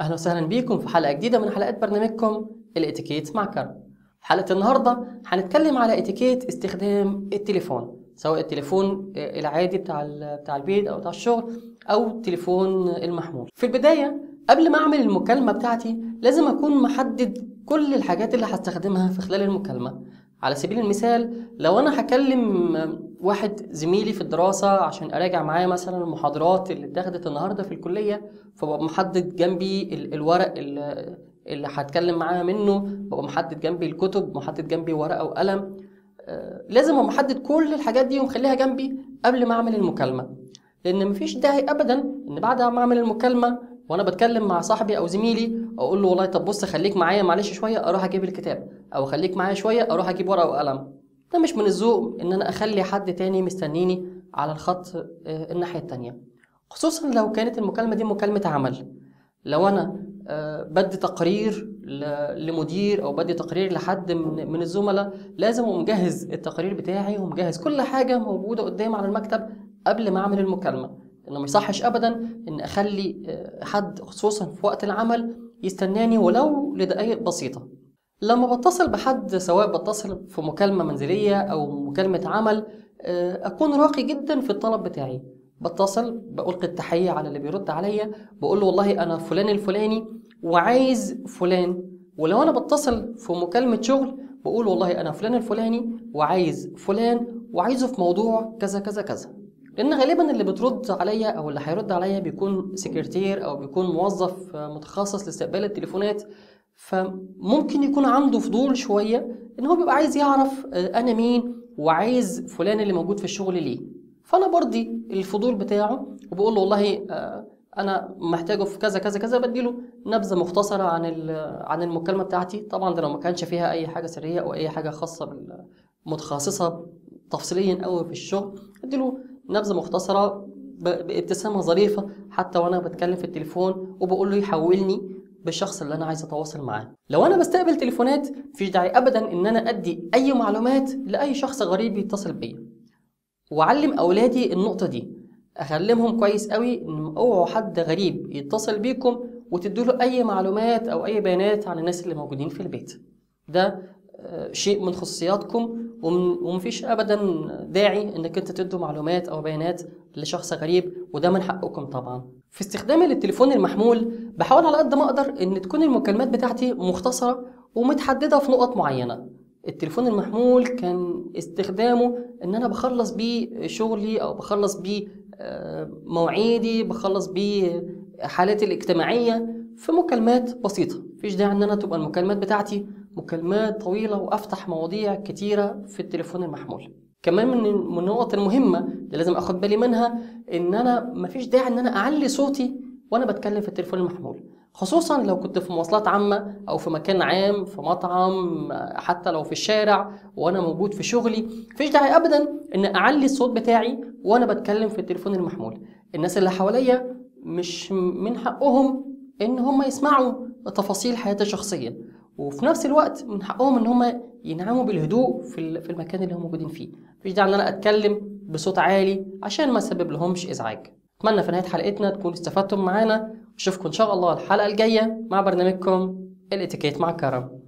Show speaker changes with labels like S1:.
S1: اهلا وسهلا بيكم في حلقه جديده من حلقات برنامجكم الاتيكيت مع كرم في حلقه النهارده هنتكلم على اتيكيت استخدام التليفون سواء التليفون العادي بتاع بتاع البيت او بتاع الشغل او التليفون المحمول في البدايه قبل ما اعمل المكالمه بتاعتي لازم اكون محدد كل الحاجات اللي هستخدمها في خلال المكالمه على سبيل المثال لو انا هكلم واحد زميلي في الدراسة عشان أراجع معاه مثلا المحاضرات اللي اتاخدت النهاردة في الكلية فببقى محدد جنبي الورق اللي هتكلم معاه منه ببقى محدد جنبي الكتب محدد جنبي ورقة وقلم لازم ابقى محدد كل الحاجات دي ومخليها جنبي قبل ما اعمل المكالمة لان مفيش داعي ابدا ان بعد ما اعمل المكالمة وانا بتكلم مع صاحبي او زميلي اقول له والله طب بص خليك معايا معلش شويه اروح اجيب الكتاب او خليك معايا شويه اروح اجيب ورقه وقلم ده مش من الذوق ان انا اخلي حد تاني مستنيني على الخط الناحيه التانيه خصوصا لو كانت المكالمه دي مكالمه عمل لو انا بدي تقرير لمدير او بدي تقرير لحد من من الزملاء لازم ابقى مجهز التقرير بتاعي ومجهز كل حاجه موجوده قدامي على المكتب قبل ما اعمل المكالمه لانه ما يصحش ابدا ان اخلي حد خصوصا في وقت العمل يستناني ولو لدقائق بسيطه لما بتصل بحد سواء بتصل في مكالمة منزلية أو مكالمة عمل أكون راقي جدا في الطلب بتاعي بتصل بألقي التحية على اللي بيرد عليا بقول له والله أنا فلان الفلاني وعايز فلان ولو أنا بتصل في مكالمة شغل بقول والله أنا فلان الفلاني وعايز فلان وعايزه في موضوع كذا كذا كذا لأن غالبا اللي بترد عليا أو اللي هيرد عليا بيكون سكرتير أو بيكون موظف متخصص لاستقبال التليفونات فممكن يكون عنده فضول شويه ان هو بيبقى عايز يعرف انا مين وعايز فلان اللي موجود في الشغل ليه فانا برضي الفضول بتاعه وبقول له والله انا محتاجه في كذا كذا كذا بديله نبذه مختصره عن عن المكالمه بتاعتي طبعا ده لو ما كانش فيها اي حاجه سريه او اي حاجه خاصه متخصصه تفصيليا قوي في الشغل اديله نبذه مختصره بابتسامه ظريفه حتى وانا بتكلم في التليفون وبقول له يحولني بالشخص اللي انا عايز اتواصل معاه لو انا بستقبل تليفونات مفيش داعي ابدا ان انا ادي اي معلومات لاي شخص غريب يتصل بيا واعلم اولادي النقطه دي اخلمهم كويس قوي ان اوعوا حد غريب يتصل بيكم وتدوا له اي معلومات او اي بيانات عن الناس اللي موجودين في البيت ده شيء من خصوصياتكم ومفيش ابدا داعي انك انت تدوا معلومات او بيانات لشخص غريب وده من حقكم طبعا في استخدامي للتليفون المحمول بحاول على قد ما اقدر ان تكون المكالمات بتاعتي مختصره ومتحدده في نقط معينه التليفون المحمول كان استخدامه ان انا بخلص بيه شغلي او بخلص بيه مواعيدي بخلص بيه حالاتي الاجتماعيه في مكالمات بسيطه مفيش داعي ان انا تبقى المكالمات بتاعتي مكالمات طويله وافتح مواضيع كتيره في التليفون المحمول كمان من من النقط المهمه اللي لازم اخد بالي منها ان انا مفيش داعي ان انا اعلي صوتي وانا بتكلم في التليفون المحمول خصوصا لو كنت في مواصلات عامه او في مكان عام في مطعم حتى لو في الشارع وانا موجود في شغلي مفيش داعي ابدا ان اعلي الصوت بتاعي وانا بتكلم في التليفون المحمول الناس اللي حواليا مش من حقهم ان هم يسمعوا تفاصيل حياتي الشخصيه وفي نفس الوقت من حقهم ان هم ينعموا بالهدوء في في المكان اللي هم موجودين فيه مفيش داعي ان انا اتكلم بصوت عالي عشان ما اسبب لهمش ازعاج اتمنى في نهايه حلقتنا تكونوا استفدتم معانا واشوفكم ان شاء الله الحلقه الجايه مع برنامجكم الاتيكيت مع كرم